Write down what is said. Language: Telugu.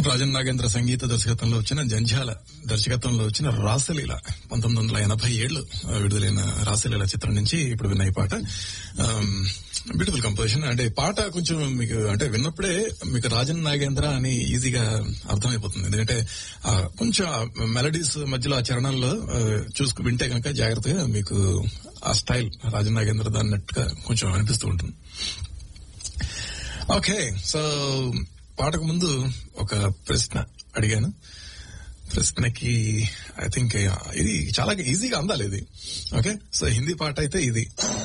రాజన్ నాగేంద్ర సంగీత దర్శకత్వంలో వచ్చిన జంఝాల దర్శకత్వంలో వచ్చిన రాసలీల పంతొమ్మిది వందల ఎనభై ఏళ్ళు విడుదలైన రాసలీల చిత్రం నుంచి ఇప్పుడు విన్న ఈ పాట బ్యూటిఫుల్ కంపోజిషన్ అంటే పాట కొంచెం మీకు అంటే విన్నప్పుడే మీకు రాజన్ నాగేంద్ర అని ఈజీగా అర్థమైపోతుంది ఎందుకంటే ఆ కొంచెం మెలడీస్ మధ్యలో ఆ చరణాల్లో ఆ, చూసుకు వింటే కనుక జాగ్రత్తగా మీకు ఆ స్టైల్ రాజన్ నాగేంద్ర దాన్నట్టుగా కొంచెం అనిపిస్తూ ఉంటుంది ఓకే సో పాటకు ముందు ఒక ప్రశ్న అడిగాను ప్రశ్నకి ఐ థింక్ ఇది చాలా ఈజీగా అందాలి ఇది ఓకే సో హిందీ పాట అయితే ఇది